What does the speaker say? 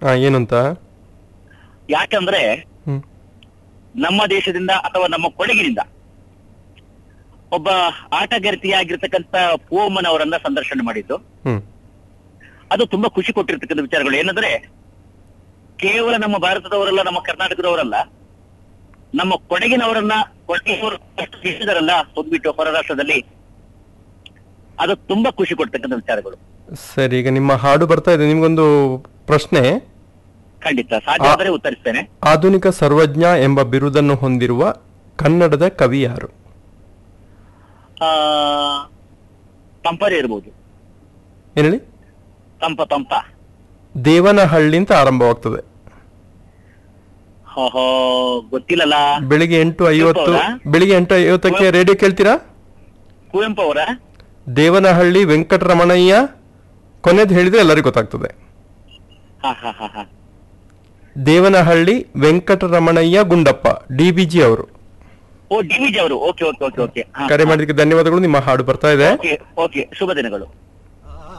ಹಾ ಏನು ಅಂತ ಯಾಕಂದ್ರೆ ಹ್ಮ್ ನಮ್ಮ ದೇಶದಿಂದ ಅಥವಾ ನಮ್ಮ ಕೊಡಗಿನಿಂದ ಒಬ್ಬ ಆಟಗಾರ್ತಿಯಾಗಿರ್ತಕ್ಕಂಥ ಪೂವಮ್ಮನ್ ಅವರನ್ನ ಸಂದರ್ಶನ ಮಾಡಿದ್ದು ಹ್ಮ್ ಅದು ತುಂಬಾ ಖುಷಿ ಕೊಟ್ಟಿರ್ತಕ್ಕಂಥ ವಿಚಾರಗಳು ಏನಂದ್ರೆ ಕೇವಲ ನಮ್ಮ ಭಾರತದವರಲ್ಲ ನಮ್ಮ ಕರ್ನಾಟಕದವರಲ್ಲ ನಮ್ಮ ಕೊಡಗಿನವರನ್ನ ಕೊಡಗಿನವರು ದೇಶದವರಲ್ಲ ಹೋಗ್ಬಿಟ್ಟು ಹೊರ ರಾಷ್ಟ್ರದಲ್ಲಿ ಅದು ತುಂಬಾ ಖುಷಿ ಕೊಡ್ತಕ್ಕಂಥ ವಿಚಾರಗಳು ಸರಿ ಈಗ ನಿಮ್ಮ ಹಾಡು ಬರ್ತಾ ಇದೆ ನಿಮ್ಗೊಂದು ಪ್ರಶ್ನೆ ಖಂಡಿತ ಸಾಧ್ಯ ಆದರೆ ಉತ್ತರಿಸ್ತೇನೆ ಆಧುನಿಕ ಸರ್ವಜ್ಞ ಎಂಬ ಬಿರುದನ್ನು ಹೊಂದಿರುವ ಕನ್ನಡದ ಕವಿ ಯಾರು ಆ ತಂಪರೇ ಇರ್ಬೋದು ಏನ್ ಹೇಳಿ ತಂಪ ತಂಪ ದೇವನಹಳ್ಳಿ ಅಂತ ಆರಂಭವಾಗ್ತದೆ ಓಹೋ ಗೊತ್ತಿಲ್ಲಲ್ಲ ಬೆಳಿಗ್ಗೆ ಎಂಟು ಐವತ್ತು ಹೌದಾ? ಬೆಳಿಗ್ಗೆ ಎಂಟು ಐವತ್ತಕ್ಕೆ ರೇಡಿಯೋ ಕೇಳ್ತೀರಾ ಕುವೆಂಪು ಅವರ ದೇವನಹಳ್ಳಿ ವೆಂಕಟರಮಣಯ್ಯ ಕೊನೆದು ಹೇಳಿದ್ರೆ ಎಲ್ಲರಿಗೂ ಗೊತ್ತಾಗ್ತದೆ ಹಾ ಹಾ ಹಾ ಹಾ Devanahalli Venkataramanaiah Gundappa D B G ಅವರು ಓ ಡಿ ವಿಜಿ ಅವರು ಓಕೆ ಓಕೆ ಓಕೆ ಓಕೆ ಕರೆ ಮಾಡಿದ್ದಕ್ಕೆ ಧನ್ಯವಾದಗಳು ನಿಮ್ಮ ಹಾಡು ಬರ್ತಾ ಇದೆ ಓಕೆ ಓಕೆ ಶುಭ ದಿನಗಳು